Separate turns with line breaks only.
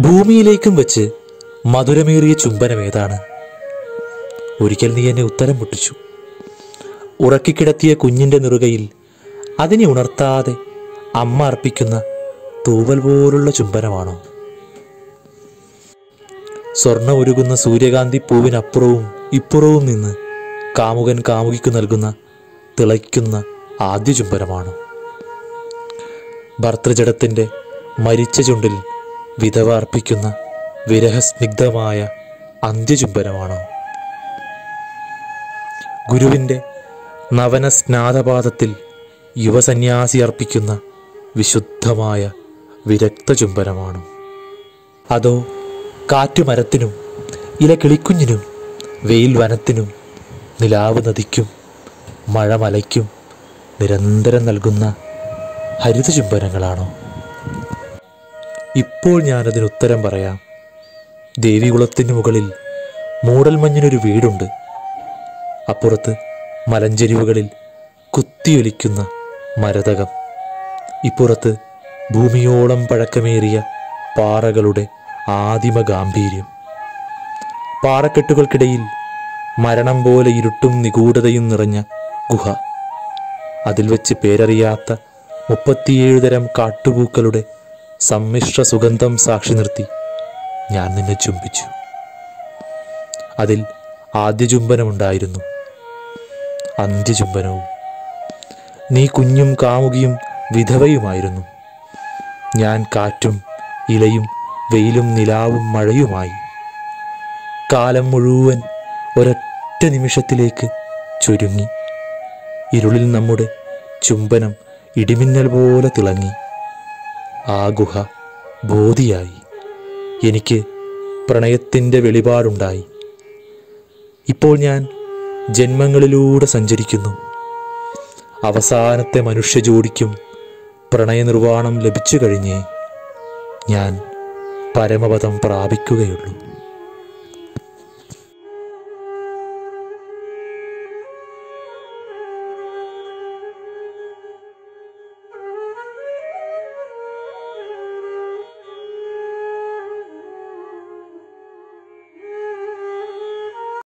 ഭൂമിയിലേക്കും വെച്ച് മധുരമേറിയ ചുംബനം ഏതാണ് ഒരിക്കൽ നീ എന്നെ ഉത്തരം മുട്ടിച്ചു ഉറക്കിക്കിടത്തിയ കുഞ്ഞിൻ്റെ നെറുകയിൽ അതിനെ ഉണർത്താതെ അമ്മ അർപ്പിക്കുന്ന തൂവൽ പോലുള്ള ചുംബനമാണോ സ്വർണ്ണ ഒരുകുന്ന സൂര്യകാന്തി പൂവിനപ്പുറവും ഇപ്പുറവും നിന്ന് കാമുകൻ കാമുകിക്ക് നൽകുന്ന തിളയ്ക്കുന്ന ആദ്യ ചുംബനമാണോ ഭർത്തൃജടത്തിൻ്റെ മരിച്ച ചുണ്ടിൽ വിധവ അർപ്പിക്കുന്ന വിരഹസ്നിഗ്ധമായ അന്ത്യചുംബനമാണോ ഗുരുവിൻ്റെ നവന സ്നാതപാദത്തിൽ യുവസന്യാസി അർപ്പിക്കുന്ന വിശുദ്ധമായ വിരക്ത ചുംബനമാണോ അതോ കാറ്റുമരത്തിനും ഇല കിളിക്കുഞ്ഞിനും വെയിൽ വനത്തിനും നിലാവ് നദിക്കും മഴ മലയ്ക്കും നിരന്തരം നൽകുന്ന ഹരിത ചുംബനങ്ങളാണോ ഇപ്പോൾ ഞാനതിന് ഉത്തരം പറയാം ദേവികുളത്തിന് മുകളിൽ മൂടൽമഞ്ഞിനൊരു വീടുണ്ട് അപ്പുറത്ത് മലഞ്ചെരിവുകളിൽ കുത്തിയൊലിക്കുന്ന മരതകം ഇപ്പുറത്ത് ഭൂമിയോളം പഴക്കമേറിയ പാറകളുടെ ആദിമ ഗാംഭീര്യം പാറക്കെട്ടുകൾക്കിടയിൽ മരണം പോലെ ഇരുട്ടും നിഗൂഢതയും നിറഞ്ഞ ഗുഹ അതിൽ വെച്ച് പേരറിയാത്ത മുപ്പത്തിയേഴ് തരം കാട്ടുപൂക്കളുടെ സമ്മിശ്ര സുഗന്ധം സാക്ഷി നിർത്തി ഞാൻ നിന്നെ ചുംബിച്ചു അതിൽ ആദ്യ ചുംബനമുണ്ടായിരുന്നു അന്ത്യചുംബനവും നീ കുഞ്ഞും കാമുകിയും വിധവയുമായിരുന്നു ഞാൻ കാറ്റും ഇലയും വെയിലും നിലാവും മഴയുമായി കാലം മുഴുവൻ ഒരൊറ്റ നിമിഷത്തിലേക്ക് ചുരുങ്ങി ഇരുളിൽ നമ്മുടെ ചുംബനം ഇടിമിന്നൽ പോലെ തിളങ്ങി ആ ഗുഹ ബോധിയായി എനിക്ക് പ്രണയത്തിൻ്റെ വെളിപാടുണ്ടായി ഇപ്പോൾ ഞാൻ ജന്മങ്ങളിലൂടെ സഞ്ചരിക്കുന്നു അവസാനത്തെ മനുഷ്യ ജോഡിക്കും പ്രണയനിർവ്വാണം ലഭിച്ചു കഴിഞ്ഞേ ഞാൻ പരമപദം പ്രാപിക്കുകയുള്ളൂ